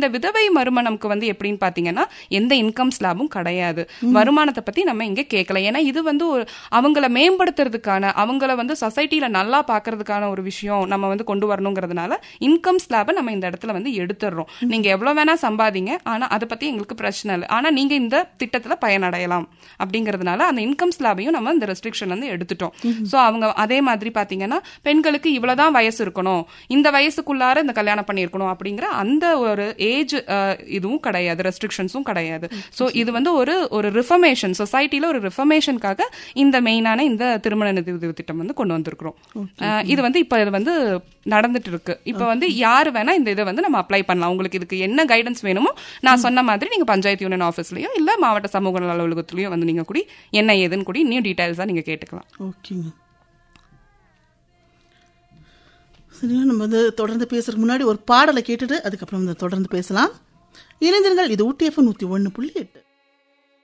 இந்த விதவை மறுமணம்க்கு வந்து எப்படின்னு பாத்தீங்கன்னா எந்த இன்கம் ஸ்லாபும் கிடையாது வருமானத்தை பத்தி நம்ம இங்க கேட்கல ஏன்னா இது வந்து ஒரு அவங்கள மேம்படுத்துறதுக்கான அவங்கள வந்து சொசைட்டில நல்லா பாக்குறதுக்கான ஒரு விஷயம் நம்ம வந்து கொண்டு வரணுங்கிறதுனால இன்கம் ஸ்லாபை நம்ம இந்த இடத்துல வந்து எடுத்துடுறோம் நீங்க எவ்வளவு வேணா சம்பாதிங்க ஆனா அதை பத்தி எங்களுக்கு பிரச்சனை இல்லை ஆனா நீங்க இந்த திட்டத்துல பயனடையலாம் அப்படிங்கிறதுனால அந்த இன்கம் ஸ்லாபையும் நம்ம இந்த ரெஸ்ட்ரிக்ஷன் வந்து எடுத்துட்டோம் சோ அவங்க அதே மாதிரி பாத்தீங்கன்னா பெண்களுக்கு இவ்வளவுதான் வயசு இருக்கணும் இந்த வயசுக்குள்ளார இந்த கல்யாணம் பண்ணியிருக்கணும் அப்படிங்கிற அந்த ஒரு ஏஜ் இதுவும் கிடையாது ரெஸ்ட்ரிக்ஷன்ஸும் கிடையாது சோ இது வந்து ஒரு ஒரு ரிஃபர்மேஷன் சொசைட்டில ஒரு ரிஃபர்மேஷனுக்காக இந்த மெயினான இந்த திருமண நிதி உதவி திட்டம் வந்து கொண்டு வந்திருக்கிறோம் அஹ் இது வந்து இப்ப இது வந்து நடந்துட்டு இருக்கு இப்ப வந்து யாரு வேணா இந்த இதை வந்து நம்ம அப்ளை பண்ணலாம் உங்களுக்கு இதுக்கு என்ன கைடன்ஸ் வேணுமோ நான் சொன்ன மாதிரி நீங்க பஞ்சாயத்து யூனியன் ஆஃபீஸ்லயோ இல்ல மாவட்ட சமூக நல அலுவலகத்திலயோ வந்து நீங்க கூடி என்ன ஏதுன்னு கூடி இன்னும் டீடைல்ஸா நீங்க கேட்டுக்கலாம் ஓகேங்க சரியா நம்ம வந்து தொடர்ந்து பேசுறதுக்கு முன்னாடி ஒரு பாடலை கேட்டுட்டு அதுக்கப்புறம் வந்து தொடர்ந்து பேசலாம் இளைஞர்கள் இது ஊட்டி எஃப்எம் நூற்றி ஒன்று புள்ளி எட்டு